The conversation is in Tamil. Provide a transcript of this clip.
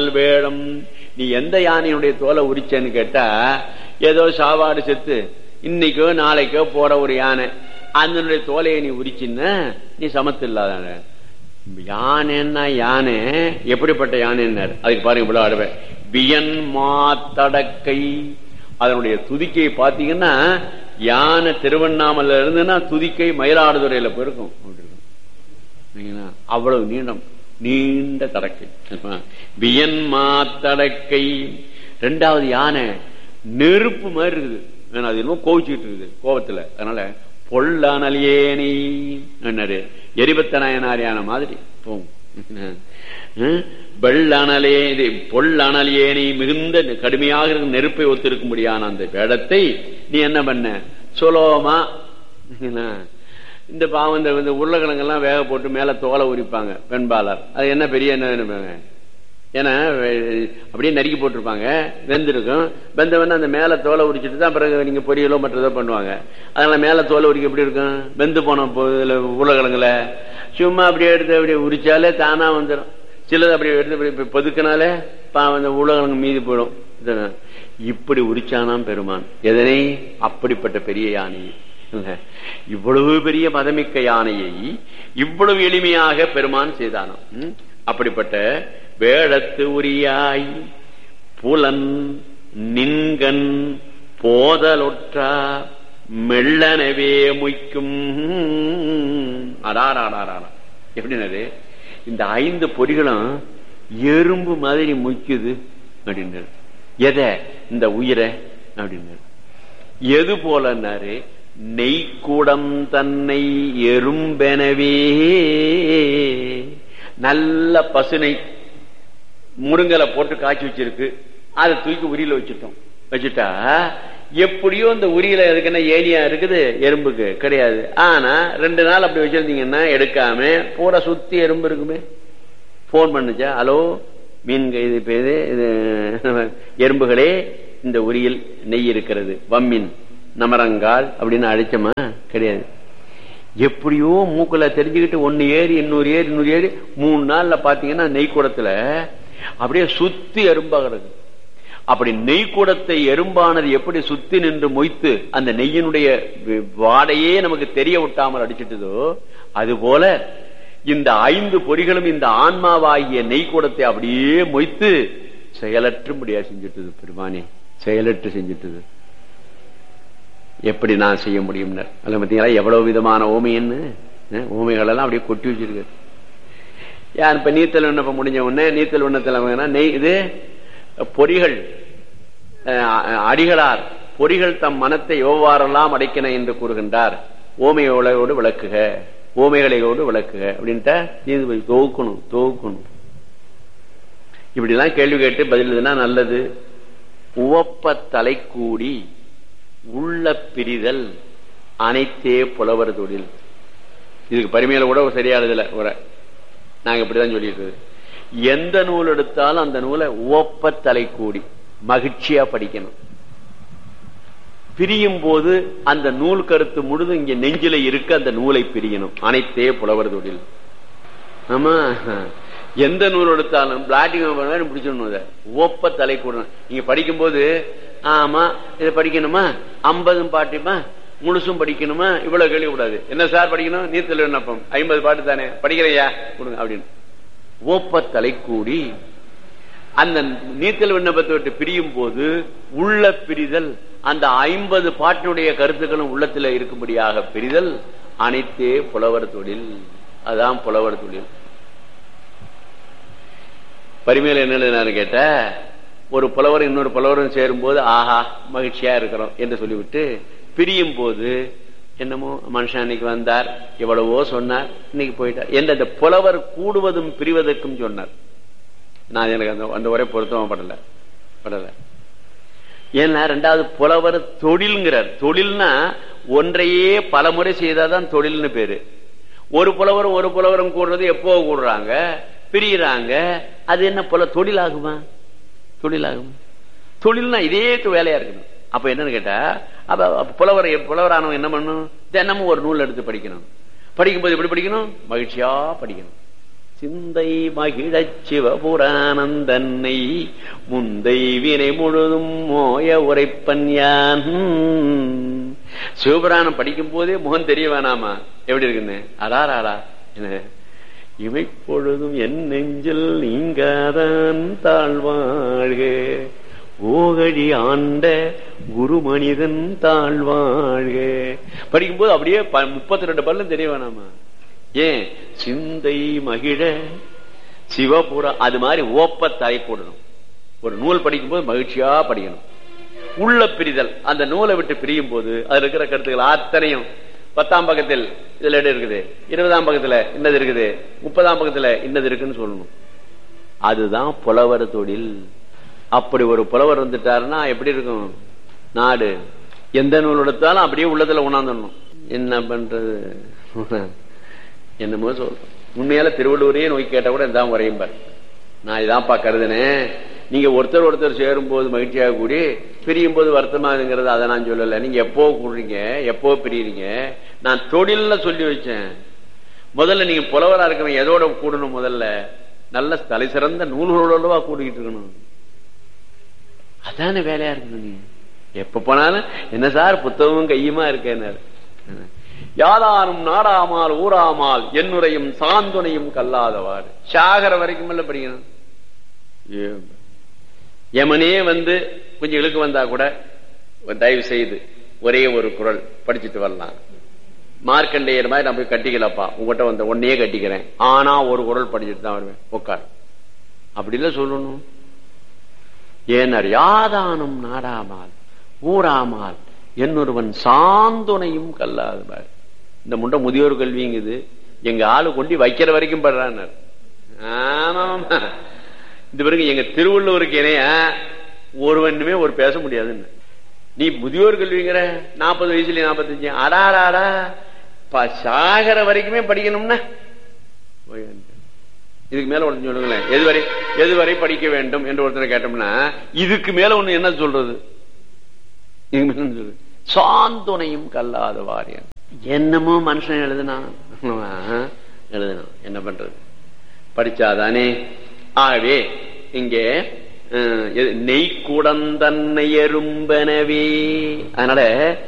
வேடம் நீ எந்த யானையுடைய தோலை உரிச்சேன்னு கேட்டா ஏதோ சாவாடு செத்து இன்னைக்கோ நாளைக்கோ போற ஒரு யானை அதனுடைய தோலையை நீ உரிச்சின்னா நீ சமத்து இல்லாத யானைன்னா யானை எப்படிப்பட்ட யானைன்னாரு அதுக்கு பாருங்க இவ்வளவு அடுவேன் வியன் மாத்தடக்கை அதனுடைய துதிக்கையை பாத்தீங்கன்னா யானை திருவண்ணாமலை இருந்துன்னா துதிக்கை மயிலாடுதுறையில போயிருக்கும் அப்படி இருக்கும். சரிங்களா? அவ்வளவு நீளம் நீண்ட தடக்கை வியன் மாத்தடக்கை ரெண்டாவது யானை நெருப்பு மாதிரி இருக்குது ஏன்னா அது இன்னும் கோவிச்சுக்கிட்டு இருக்குது கோபத்துல அதனால பொல்லனலியேனி என்னது எரிபத்த நாயனார் யானை மாதிரி போகும் வெள்ளணலே இது பொல்லணலியேனி மிகுந்த கடுமையாக இருக்கும் நெருப்பை ஒத்திருக்கும்படியான அந்த வேடத்தை நீ என்ன பண்ண சுலோமா இந்த பாவம் இந்த இந்த உருளைக்கிழங்கெல்லாம் வேக போட்டு மேல தோலை உரிப்பாங்க பெண்பாளர் அது என்ன பெரிய என்ன வேணுமாங்க ஏன்னா வெ- அப்படியே நறுக்கி போட்டிருப்பாங்க வெந்திருக்கும் வெந்தவன அந்த மேல தோலை உரிச்சிட்டு தான் பிறகு நீங்க பொரியலோ மற்றதோ பண்ணுவாங்க அதனால மேல தோலை உரிக்க எப்படி இருக்கும் வெந்து போன போ- இதுல உருளைக்கிழங்குல சும்மா அப்படியே எடுத்து அப்படியே உரிச்சாலே தானா வந்துடும் சிலது அப்படியே எடுத்து இப்படி இப்படி பொதுக்கினாலே பாவம் அந்த உருளைக்கிழங்கு மீதி போயிடும் இதுதான். இப்படி உரிச்சானாம் பெருமான் எதனை அப்படிப்பட்ட பெரிய யானை இல்ல. இவ்வளவு பெரிய மதமிக்க யானையை இவ்வளவு எளிமையாக பெருமான் செய்தானாம் ம்? அப்படிப்பட்ட வேடத்து உரியாய் புலன் நின்கண் போதலொற்றா மெல்லனவே முய்க்கும் அடாராடாரா எப்படின்னது இந்த ஐந்து பொறிகளும் எறும்பு மாதிரி முய்க்குது அப்படின்னாரு எதை இந்த உயிரை அப்படின்னாரு எது போலன்னாரு நெய்க்குடம் தன்னை எறும்பெனவே நல்ல பசுனை முருங்கலை போட்டு காய்ச்சி வச்சிருக்கு அதை தூக்கி உரியில வச்சுட்டோம் வச்சுட்டா எப்படியோ இந்த உரியில இருக்குன்னா ஏனியா இருக்குது எறும்புக்கு கிடையாது ஆனா ரெண்டு நாள் அப்படி வச்சிருந்தீங்கன்னா எடுக்காம பூரா சுத்தி எறும்பு இருக்குமே போன் பண்ணுச்சா ஹலோ மீன் இது இப்ப இது இது எறும்புகளே இந்த உரியில் நெய் இருக்கிறது வம்மின் நமரங்கால் அப்படின்னு அடிச்சோமா கிடையாது எப்படியோ மூக்குல தெரிஞ்சுக்கிட்டு ஒன்னு ஏறி இன்னொரு ஏறி இன்னொரு ஏறி மூணு நாள்ல பாத்தீங்கன்னா நெய்க்கூடத்துல அப்படியே சுத்தி எறும்பா கிடக்கு அப்படி நெய்க்கூடத்தை எறும்பானது எப்படி சுத்தி நின்று மொய்த்து அந்த நெய்யினுடைய வி- வாடையே நமக்கு தெரிய விட்டாமல் அடிச்சிட்டதோ அது போல இந்த ஐந்து பொறிகளும் இந்த ஆன்மாவாகிய நெய்க்கூடத்தை அப்படியே மொய்த்து செயலற்றும்படியா செஞ்சுட்டது பெருமானே செயலற்று செஞ்சுட்டது எப்படி நான் செய்ய முடியும்னர் அல்ல பார்த்தீங்களா எவ்வளவு விதமான ஓமைன்னு அஹ், ஓமைகள் எல்லாம் அப்படியே கொட்டி வச்சிருக்கு யார் இப்ப நீத்தல் விண்ணப்பம் முடிஞ்ச உடனே நீத்தல் விண்ணத்தில் வேணா நெய் இது பொறிகள் அஹ், அடிகளார் பொறிகள் தம் மனத்தை எவ்வாறெல்லாம் அடைக்கின என்று கூறுகின்றார் ஓமையோடு விளக்குக ஓமைகளையோடு விளக்குக அப்படின்ட்டு நீதி போய் தொகுக்கணும் தொகுக்கணும் இப்படி எல்லாம் கேள்வி கேட்டு பதில் எழுதுனா நல்லது உவப்ப தலை கூடி உள்ள பிரிதல் அனைத்தே புலவர் தொழில் இதுக்கு பரிமையில கூட ஒரு சரியானதுல உரை நாங்க இப்படிதான் சொல்லிட்டு எந்த நூல் எடுத்தாலும் அந்த நூலை உவப்ப தலை கூடி மகிழ்ச்சியா படிக்கணும் பிரியும் போது அந்த நூல் கருத்து முழுதும் இங்க நெஞ்சில இருக்க அந்த நூலை பிரியணும் அனைத்தே புலவர் தொழில் ஆமா எந்த நூல் எடுத்தாலும் பிளாட்டிங் பிடிச்சிடணும் அதை ஒப்ப தலை கூடணும் நீங்க படிக்கும்போது ஆமா இதை படிக்கணுமா ஐம்பதும் பாட்டுமா முழுசும் படிக்கணுமா இவ்வளவு கேள்வி கூடாது என்ன சார் படிக்கணும் நீத்தல் விண்ணப்பம் ஐம்பது பாட்டு தானே படிக்கிறையா கொடுங்க அப்படின்னு ஒப்ப தலை கூடி அந்த நீத்தல் விண்ணப்பத்தை விட்டு பிரியும் போது உள்ள பிரிதல் அந்த ஐம்பது பாட்டினுடைய கருத்துக்களும் உள்ளத்துல இருக்கும்படியாக பிரிதல் அனைத்தே புலவர் தொழில் அதான் புலவர் தொழில் பரிமையில என்ன எழுதினாரு கேட்ட ஒரு புலவர் இன்னொரு புலவரும் சேரும் போது ஆஹா மகிழ்ச்சியா இருக்கிறோம் என்று சொல்லிவிட்டு பிரியும் போது என்னமோ மனுஷன் அன்னைக்கு வந்தார் எவ்வளவோ சொன்னார் இன்னைக்கு போயிட்டார் என்று அந்த புலவர் கூடுவதும் பிரிவதற்கும் சொன்னார் நான் எனக்கு அந்த அந்த உரை பொருத்தமா படல படல ஏன்னா ரெண்டாவது புலவர் தொழில்ங்கிறார் தொழில்னா ஒன்றையே பல முறை செய்தாதான் தொழில்னு பேரு ஒரு புலவரும் ஒரு புலவரும் கூடுறது எப்போ கூடுறாங்க பிரியிறாங்க அது என்ன புல தொழிலாகுமா தொழிலாகுமா தொழில்னா இதே வேலையா இருக்கணும் அப்ப என்னன்னு கேட்டா அப்ப அப்ப புலவர் புலவரானவன் என்ன பண்ணணும் தினமும் ஒரு நூல் எடுத்து படிக்கணும் படிக்கும்போது எப்படி படிக்கணும் மகிழ்ச்சியா படிக்கணும் சிந்தை மகிழச் சிவபுராணந்தன்னை முந்தை வினை முழுதும் மோய உரைப்பன் யான் சிவபுராணம் படிக்கும் போதே முகம் தெரிய வேணாமா எப்படி இருக்குன்னு அடாராடா என்ன இமைப்பொழுதும் என் நெஞ்சில் நீங்காதான் தாழ்வாழ்க ஓகழி ஆண்ட குரு மனிதன் தாழ்வாழ்க படிக்கும்போது அப்படியே முப்பத்தி ரெண்டு பல்லும் தெரிய வேணாமா ஏன் சிந்தை மகிழ சிவபுரா அது மாதிரி ஓப்ப தலை போடணும் ஒரு நூல் படிக்கும்போது மகிழ்ச்சியா படிக்கணும் உள்ள பிரிதல் அந்த நூலை விட்டு பிரியும் போது அதுல இருக்கிற கருத்துக்கள் அத்தனையும் பத்தாம் பக்கத்தில் இதுல இடம் இருக்குது இருபதாம் பக்கத்துல இன்னது இருக்குது முப்பதாம் பக்கத்துல இன்னது இருக்குன்னு சொல்லணும் அதுதான் புலவர் தொழில் அப்படி ஒரு புலவர் வந்துட்டாருன்னா எப்படி இருக்கும் நாடு எந்த நூல் எடுத்தாலும் அப்படியே உள்ளத்துல உணர்ந்துடணும் என்ன பண்றது என்னமோ சொல்றோம் உண்மையால திருவள்ளூரையே நோக்கி கேட்டா கூட இதான் உரையும் பாரு நான் இதான்ப்பா கருதுனேன் நீங்க ஒருத்தர் ஒருத்தர் சேரும் போது மகிழ்ச்சியாக கூடி பிரியும் போது வருத்தமாகுங்கிறது அதை நான் சொல்லல நீங்க எப்போ கூடுறீங்க எப்போ பிரியுறீங்க நான் தொழில்ல சொல்லி வச்சேன் முதல்ல நீங்க புலவரா இருக்கணும் எதோட கூடணும் முதல்ல நல்ல தலை சிறந்த நூல்களோடவா கூடிக்கிட்டு இருக்கணும் அதான வேலையா இருக்கணும் நீ எப்ப போனாலும் என்ன சார் புத்தகமும் கையுமா இருக்கேன் யாதாரும் நாடாமால் ஊராமால் என்னுரையும் சாந்துணையும் கல்லாதவாறு சாகர வரைக்கும் இல்ல படிக்கணும் யமனே வந்து கொஞ்சம் இழுக்கு வந்தா கூட தயவு செய்து ஒரே ஒரு குரல் படிச்சுட்டு வரலாம் மார்க்கண்டேயர் மாதிரி நான் போய் கட்டிக்கலப்பா உங்ககிட்ட வந்த ஒன்னையே கட்டிக்கிறேன் ஆனா ஒரு குரல் படிச்சுட்டு தான் வருவேன் உட்கார் அப்படி இல்ல சொல்லணும் ஏனர் யாதானும் நாடாமால் ஊராமால் என்னொருவன் சாந்துணையும் கல்லாதவாறு இந்த முண்டை முதியோர் கல்விங்குது எங்க ஆளு கொண்டு வைக்கிற வரைக்கும் படுறான் ஆமா இந்த பிறகு எங்க திருவள்ளுவருக்கு இணைய ஒருவனுமே ஒரு பேச முடியாதுன்னு நீ முதியோர் கல்விங்கிற நாற்பது வயசுல நாற்பத்தஞ்சு அடாடாடா சாகர வரைக்குமே படிக்கணும்னா இதுக்கு மேல ஒன்று சொல்லுங்களேன் எதுவரை எதுவரை படிக்க வேண்டும் என்று ஒருத்தரை கேட்டோம்னா இதுக்கு மேல ஒண்ணு என்ன சொல்றது சாந்துணையும் கல்லாத வாரியன் என்னமோ மனுஷன் எழுதுனா எழுதணும் என்ன பண்றது படிச்சாதானே ஆகவே இங்கே நெய்க்குடந்தன்னை எறும்பனவே அதனால